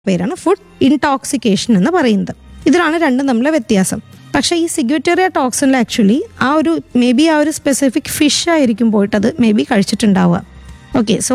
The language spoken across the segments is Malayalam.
പേരാണ് ഫുഡ് ഇൻടോക്സിക്കേഷൻ എന്ന് പറയുന്നത് ഇതിലാണ് രണ്ടും തമ്മിലെ വ്യത്യാസം പക്ഷേ ഈ സിഗ്യൂറ്റേറിയ ടോക്സിനിൽ ആക്ച്വലി ആ ഒരു മേ ബി ആ ഒരു സ്പെസിഫിക് ഫിഷ് ആയിരിക്കും പോയിട്ട് അത് മേ ബി കഴിച്ചിട്ടുണ്ടാവുക ഓക്കെ സോ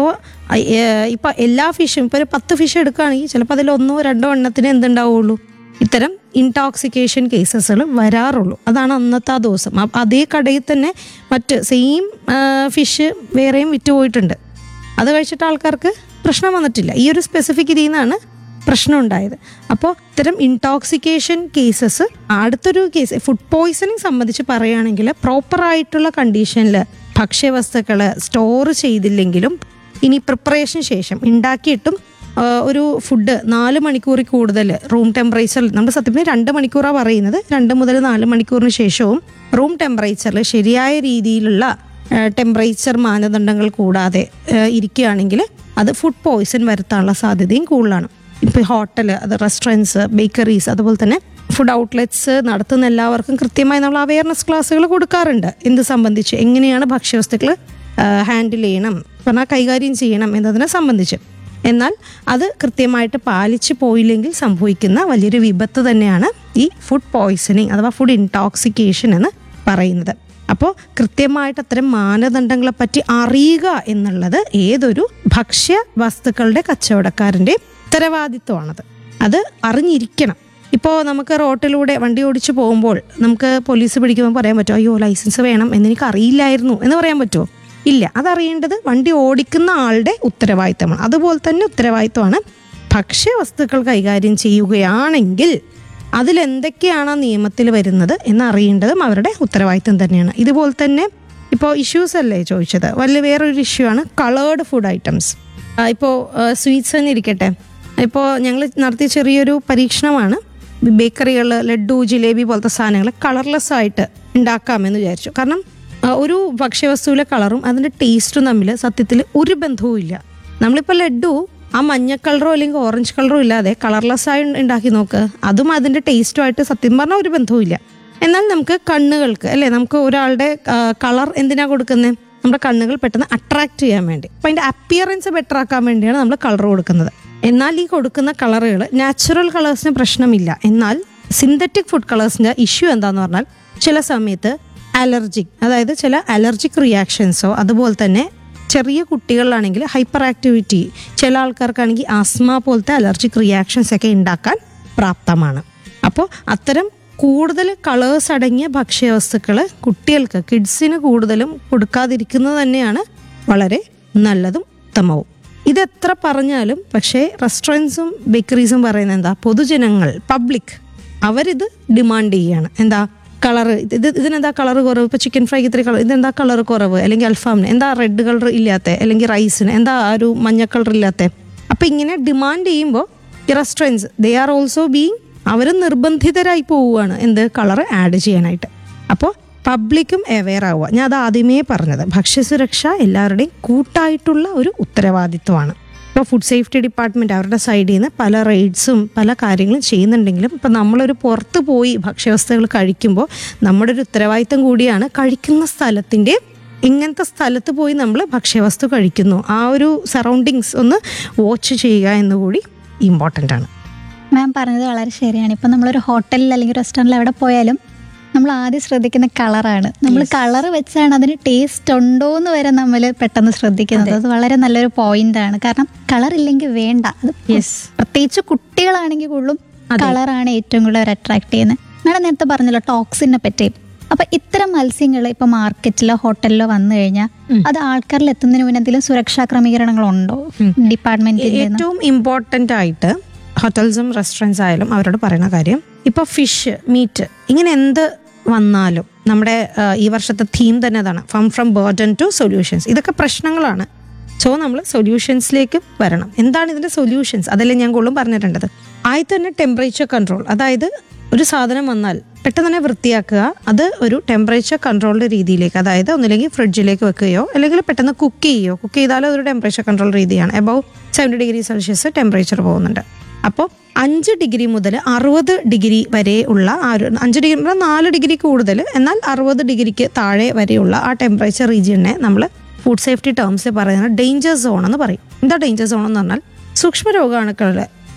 ഇപ്പം എല്ലാ ഫിഷും ഇപ്പോൾ ഒരു പത്ത് ഫിഷ് എടുക്കുകയാണെങ്കിൽ ചിലപ്പോൾ അതിൽ ഒന്നോ രണ്ടോ എണ്ണത്തിന് എന്തുണ്ടാവുള്ളൂ ഇത്തരം ഇൻടോക്സിക്കേഷൻ കേസസുകൾ വരാറുള്ളൂ അതാണ് അന്നത്തെ ആ ദിവസം അ- അതേ കടയിൽ തന്നെ മറ്റ് സെയിം ഫിഷ് വേറെയും വിറ്റുപോയിട്ടുണ്ട് അത് കഴിച്ചിട്ട് ആൾക്കാർക്ക് പ്രശ്നം വന്നിട്ടില്ല ഈ ഒരു സ്പെസിഫിക് ഇതിൽ നിന്നാണ് പ്രശ്നം ഉണ്ടായത് അപ്പോൾ ഇത്തരം ഇൻടോക്സിക്കേഷൻ കേസസ് അടുത്തൊരു കേസ് ഫുഡ് പോയ്സണിങ് സംബന്ധിച്ച് പറയുകയാണെങ്കിൽ പ്രോപ്പറായിട്ടുള്ള കണ്ടീഷനിൽ ഭക്ഷ്യവസ്തുക്കൾ സ്റ്റോർ ചെയ്തില്ലെങ്കിലും ഇനി പ്രിപ്പറേഷൻ ശേഷം ഉണ്ടാക്കിയിട്ടും ആ, ഒരു ഫുഡ് നാല് മണിക്കൂറിൽ കൂടുതൽ റൂം ടെമ്പറേച്ചറിൽ നമ്മൾ സത്യം പറഞ്ഞാൽ രണ്ട് മണിക്കൂറാണ് പറയുന്നത് രണ്ട് മുതൽ നാല് മണിക്കൂറിന് ശേഷവും റൂം ടെമ്പറേച്ചറിൽ ശരിയായ രീതിയിലുള്ള ടെമ്പറേച്ചർ മാനദണ്ഡങ്ങൾ കൂടാതെ ആ, ഇരിക്കുകയാണെങ്കിൽ അത് ഫുഡ് പോയ്സൺ വരുത്താനുള്ള സാധ്യതയും കൂടുതലാണ് ഇപ്പോൾ ഹോട്ടൽ അത് റെസ്റ്റോറൻറ്റ്സ് ബേക്കറീസ് അതുപോലെ തന്നെ ഫുഡ് ഔട്ട്ലെറ്റ്സ് നടത്തുന്ന എല്ലാവർക്കും കൃത്യമായി നമ്മൾ അവയർനെസ് ക്ലാസ്സുകൾ കൊടുക്കാറുണ്ട് എന്ത് സംബന്ധിച്ച് എങ്ങനെയാണ് ഭക്ഷ്യവസ്തുക്കൾ ഹാൻഡിൽ ചെയ്യണം പറഞ്ഞാൽ കൈകാര്യം ചെയ്യണം എന്നതിനെ സംബന്ധിച്ച് എന്നാൽ അത് കൃത്യമായിട്ട് പാലിച്ചു പോയില്ലെങ്കിൽ സംഭവിക്കുന്ന വലിയൊരു വിപത്ത് തന്നെയാണ് ഈ ഫുഡ് പോയ്സണിങ് അഥവാ ഫുഡ് ഇൻടോക്സിക്കേഷൻ എന്ന് പറയുന്നത് അപ്പോൾ കൃത്യമായിട്ട് അത്തരം മാനദണ്ഡങ്ങളെ പറ്റി അറിയുക എന്നുള്ളത് ഏതൊരു ഭക്ഷ്യ വസ്തുക്കളുടെ കച്ചവടക്കാരൻ്റെ ഉത്തരവാദിത്വമാണത് അത് അറിഞ്ഞിരിക്കണം ഇപ്പോൾ നമുക്ക് റോട്ടിലൂടെ വണ്ടി ഓടിച്ചു പോകുമ്പോൾ നമുക്ക് പോലീസ് പിടിക്കുമ്പോൾ പറയാൻ പറ്റുമോ അയ്യോ ലൈസൻസ് വേണം എന്നെനിക്ക് അറിയില്ലായിരുന്നു എന്ന് പറയാൻ പറ്റുമോ ഇല്ല അതറിയേണ്ടത് വണ്ടി ഓടിക്കുന്ന ആളുടെ ഉത്തരവാദിത്തമാണ് അതുപോലെ തന്നെ ഉത്തരവാദിത്തമാണ് ഭക്ഷ്യവസ്തുക്കൾ കൈകാര്യം ചെയ്യുകയാണെങ്കിൽ അതിലെന്തൊക്കെയാണ് ആ നിയമത്തിൽ വരുന്നത് എന്നറിയേണ്ടതും അവരുടെ ഉത്തരവാദിത്തം തന്നെയാണ് ഇതുപോലെ തന്നെ ഇപ്പോൾ ഇഷ്യൂസ് അല്ലേ ചോദിച്ചത് വലിയ വേറൊരു ഇഷ്യൂ ആണ് കളേർഡ് ഫുഡ് ഐറ്റംസ് ഇപ്പോൾ സ്വീറ്റ്സ് തന്നെ ഇരിക്കട്ടെ ഇപ്പോൾ ഞങ്ങൾ നടത്തിയ ചെറിയൊരു പരീക്ഷണമാണ് ബേക്കറികൾ ലഡു ജിലേബി പോലത്തെ സാധനങ്ങൾ കളർലെസ് ആയിട്ട് ഉണ്ടാക്കാമെന്ന് വിചാരിച്ചു കാരണം ആ, ഒരു ഭക്ഷ്യവസ്തുവിലെ കളറും അതിൻ്റെ ടേസ്റ്റും തമ്മിൽ സത്യത്തിൽ ഒരു ബന്ധവും ഇല്ല നമ്മളിപ്പോൾ ലഡു ആ മഞ്ഞ കളറോ അല്ലെങ്കിൽ ഓറഞ്ച് കളറോ ഇല്ലാതെ കളർലെസ് ആയി ഉണ്ടാക്കി നോക്ക് അതും അതിൻ്റെ ടേസ്റ്റുമായിട്ട് സത്യം പറഞ്ഞാൽ ഒരു ബന്ധവും ഇല്ല എന്നാൽ നമുക്ക് കണ്ണുകൾക്ക് അല്ലേ നമുക്ക് ഒരാളുടെ കളർ എന്തിനാ കൊടുക്കുന്നത് നമ്മുടെ കണ്ണുകൾ പെട്ടെന്ന് അട്രാക്ട് ചെയ്യാൻ വേണ്ടി അപ്പം അതിൻ്റെ അപ്പിയറൻസ് ബെറ്റർ ആക്കാൻ വേണ്ടിയാണ് നമ്മൾ കളർ കൊടുക്കുന്നത് എന്നാൽ ഈ കൊടുക്കുന്ന കളറുകൾ നാച്ചുറൽ കളേഴ്സിന് പ്രശ്നമില്ല എന്നാൽ സിന്തറ്റിക് ഫുഡ് കളേഴ്സിൻ്റെ ഇഷ്യൂ എന്താന്ന് പറഞ്ഞാൽ ചില സമയത്ത് അലർജിക് അതായത് ചില അലർജിക് റിയാക്ഷൻസോ അതുപോലെ തന്നെ ചെറിയ കുട്ടികളിലാണെങ്കിൽ ഹൈപ്പർ ആക്ടിവിറ്റി ചില ആൾക്കാർക്കാണെങ്കിൽ ആസ്മ പോലത്തെ അലർജിക് റിയാക്ഷൻസ് ഒക്കെ ഉണ്ടാക്കാൻ പ്രാപ്തമാണ് അപ്പോൾ അത്തരം കൂടുതൽ കളേഴ്സ് അടങ്ങിയ ഭക്ഷ്യവസ്തുക്കൾ കുട്ടികൾക്ക് കിഡ്സിന് കൂടുതലും കൊടുക്കാതിരിക്കുന്നത് തന്നെയാണ് വളരെ നല്ലതും ഉത്തമവും ഇതെത്ര പറഞ്ഞാലും പക്ഷേ റെസ്റ്റോറൻറ്റ്സും ബേക്കറീസും പറയുന്നത് എന്താ പൊതുജനങ്ങൾ പബ്ലിക് അവരിത് ഡിമാൻഡ് ചെയ്യാണ് എന്താ കളർ ഇത് ഇതിനെന്താ കളർ കുറവ് ഇപ്പോൾ ചിക്കൻ ഫ്രൈക്ക് ഇത്ര കളർ ഇതെന്താ കളർ കുറവ് അല്ലെങ്കിൽ അൽഫാമിന് എന്താ റെഡ് കളർ ഇല്ലാത്ത അല്ലെങ്കിൽ റൈസിന് എന്താ ആ ഒരു മഞ്ഞ കളർ ഇല്ലാത്ത അപ്പം ഇങ്ങനെ ഡിമാൻഡ് ചെയ്യുമ്പോൾ ഈ restaurants they are also being അവർ നിർബന്ധിതരായി പോവുകയാണ് എന്ത് കളർ ആഡ് ചെയ്യാനായിട്ട് അപ്പോൾ പബ്ലിക്കും അവെയർ ആവുക ഞാൻ അത് ആദ്യമേ പറഞ്ഞത് ഭക്ഷ്യസുരക്ഷ എല്ലാവരുടെയും കൂട്ടായിട്ടുള്ള ഒരു ഉത്തരവാദിത്വമാണ് ഇപ്പോൾ ഫുഡ് സേഫ്റ്റി ഡിപ്പാർട്ട്മെൻറ്റ് അവരുടെ സൈഡിൽ നിന്ന് പല റെയ്ഡ്സും പല കാര്യങ്ങളും ചെയ്യുന്നുണ്ടെങ്കിലും ഇപ്പം നമ്മളൊരു പുറത്ത് പോയി ഭക്ഷ്യവസ്തുക്കൾ കഴിക്കുമ്പോൾ നമ്മുടെ ഒരു ഉത്തരവാദിത്തം കൂടിയാണ് കഴിക്കുന്ന സ്ഥലത്തിൻ്റെ ഇങ്ങനത്തെ സ്ഥലത്ത് പോയി നമ്മൾ ഭക്ഷ്യവസ്തു കഴിക്കുന്നു ആ ഒരു സറൗണ്ടിങ്സ് ഒന്ന് വാച്ച് ചെയ്യുക എന്നുകൂടി ഇമ്പോർട്ടൻ്റ് ആണ് മാം പറഞ്ഞത് വളരെ ശരിയാണ് ഇപ്പം നമ്മളൊരു ഹോട്ടലിൽ അല്ലെങ്കിൽ റെസ്റ്റോറൻറ്റിൽ എവിടെ പോയാലും നമ്മൾ ആദ്യം ശ്രദ്ധിക്കുന്ന കളറാണ് നമ്മൾ കളർ വെച്ചാണ് അതിന് ടേസ്റ്റ് ഉണ്ടോ എന്ന് വരെ നമ്മൾ പെട്ടെന്ന് ശ്രദ്ധിക്കുന്നത് അത് വളരെ നല്ലൊരു പോയിന്റ് ആണ് കാരണം കളർ ഇല്ലെങ്കിൽ വേണ്ട അത് പ്രത്യേകിച്ച് കുട്ടികളാണെങ്കിൽ കൂടുതലും കളറാണ് ഏറ്റവും കൂടുതൽ അവർ അട്രാക്ട് ചെയ്യുന്നത് മാഡം നേരത്തെ പറഞ്ഞല്ലോ ടോക്സിനെ പറ്റി അപ്പൊ ഇത്തരം മത്സ്യങ്ങൾ ഇപ്പൊ മാർക്കറ്റിലോ ഹോട്ടലിലോ വന്നു കഴിഞ്ഞാൽ അത് ആൾക്കാരിൽ എത്തുന്നതിന് മുന്നേ എന്തെങ്കിലും സുരക്ഷാ ക്രമീകരണങ്ങളുണ്ടോ ഡിപ്പാർട്ട്മെന്റിന്റെ ഏറ്റവും ഇമ്പോർട്ടൻ്റ് ആയിട്ട് ഹോട്ടൽസും റെസ്റ്റോറൻറ്റ്സ് ആയാലും അവരോട് പറയുന്ന കാര്യം ഇപ്പോൾ ഫിഷ് മീറ്റ് ഇങ്ങനെ എന്ത് വന്നാലും നമ്മുടെ ആ, ഈ വർഷത്തെ തീം തന്നെ അതാണ് from from burden to solutions ഇതൊക്കെ പ്രശ്നങ്ങളാണ് സോ നമ്മൾ സൊല്യൂഷൻസിലേക്ക് വരണം എന്താണ് ഇതിൻ്റെ സൊല്യൂഷൻസ് അതല്ലേ ഞാൻ കൂടുതലും പറഞ്ഞിട്ടുണ്ടത് ആദ്യം തന്നെ ടെമ്പറേച്ചർ കൺട്രോൾ അതായത് ഒരു സാധനം വന്നാൽ പെട്ടെന്ന് തന്നെ വൃത്തിയാക്കുക അത് ഒരു ടെമ്പറേച്ചർ കൺട്രോളിൻ്റെ രീതിയിലേക്ക് അതായത് ഒന്നില്ലെങ്കിൽ ഫ്രിഡ്ജിലേക്ക് വെക്കുകയോ അല്ലെങ്കിൽ പെട്ടെന്ന് കുക്ക് ചെയ്യുകയോ കുക്ക് ചെയ്താലും അതൊരു ടെമ്പറേച്ചർ കൺട്രോൾ രീതിയാണ് above seventy degree Celsius temperature പോകുന്നുണ്ട് അപ്പോൾ അഞ്ച് ഡിഗ്രി മുതൽ അറുപത് ഡിഗ്രി വരെ ഉള്ള ആ ഒരു അഞ്ച് ഡിഗ്രി മുതൽ നാല് ഡിഗ്രി കൂടുതൽ എന്നാൽ അറുപത് ഡിഗ്രിക്ക് താഴെ വരെയുള്ള ആ ടെമ്പറേച്ചർ റീജിയനെ നമ്മൾ ഫുഡ് സേഫ്റ്റി ടേംസിൽ പറയുന്നത് ഡേഞ്ചർ സോൺ എന്ന് പറയും എന്താ ഡേഞ്ചർ സോൺ എന്ന് പറഞ്ഞാൽ സൂക്ഷ്മ രോഗാണുക്കളുടെ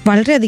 വളരെയധികം